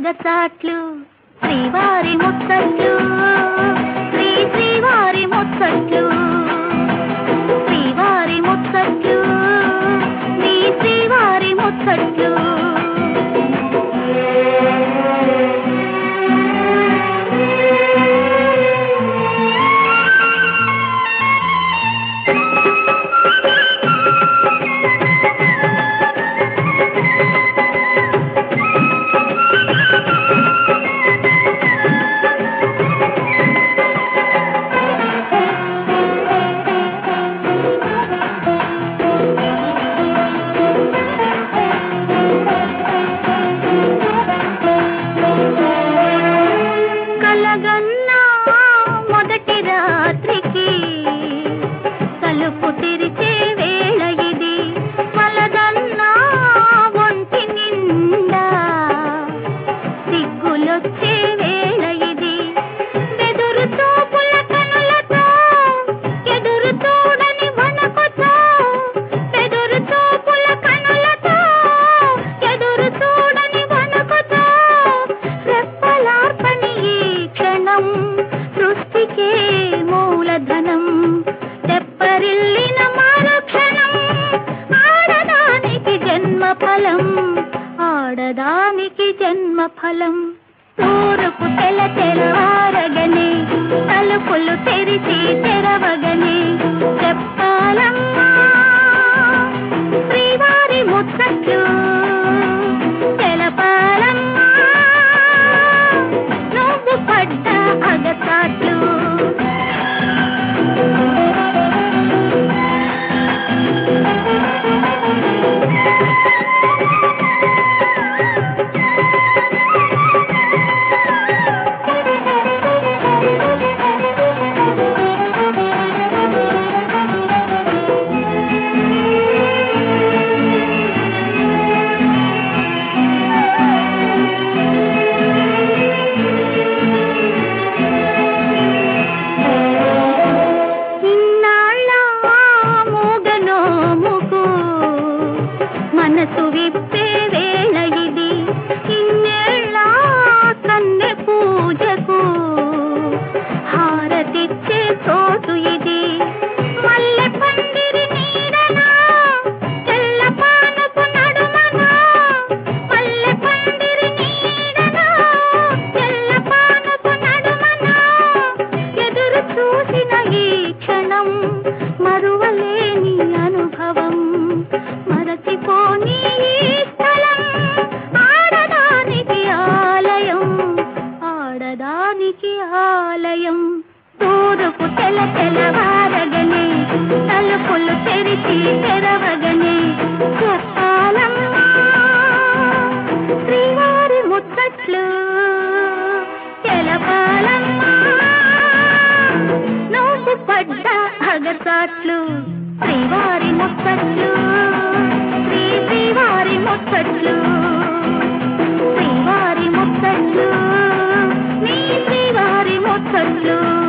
అగసాట్లు శ్రీవారి ముచ్చట్లు శ్రీ శ్రీవారి ముచ్చట్లు శ్రీవారి ముచ్చట్లు నీ శ్రీవారి ముచ్చట్లు కలగన్నా మొదటి రాత్రికి తలుపు తెరిచే వేళ ఇది వలదన్నా ఒంటి నిండా సిగ్గులొచ్చే వేళ ఇది బెదురు చూపుల కనులతో ఎదురు చూడని వణకుతో బెదురు చూపుల కనులతో ఎదురు చూడని వణకుతో రెప్పలార్పని ఈ క్షణం సృష్టికే మూలధనం తెప్పరిల్లిన మరుక్షణం ఆడదానికి జన్మ ఫలం ఆడదానికి జన్మ ఫలం తూరుపు తెల తెరవారగనే తలుపులు తెరిచి తెరవగనే చెప్పాలమ్మా శ్రీవారి ముచ్చట్లు తెలపాలమ్మా నువ్వు పడ్డ అగసాట్లు ఇన్నాళ్ళ మూగనోముకు మనసు విప్పే వేళ ఇది ఇన్నేళ్ళ కన్నె పూజకు హారతిచ్చే చోటు ఇది మల్లె పందిరి నీడనా తెల్ల పానపు నడుమనా మల్లె పందిరి నీడనా తెల్ల పానపు నడుమనా ఎదురు చూసిన ఈ క్షణం మరువలేని అనుభవం మరచిపోని ఈ స్థలం ఆడదానికి ఆలయం ఆడదానికి ఆలయం తూరుపు తెల తెలవారగనే తలుపులు తెరిచి తెరవగనే చెప్పాలమ్మా శ్రీవారి ముచ్చట్లు తెలపాలమ్మా నువ్వు పడ్డ అగసాట్లు శ్రీవారి ముచ్చట్లు శ్రీ శ్రీవారి ముచ్చట్లు శ్రీవారి ముచ్చట్లు నీ శ్రీవారి ముచ్చట్లు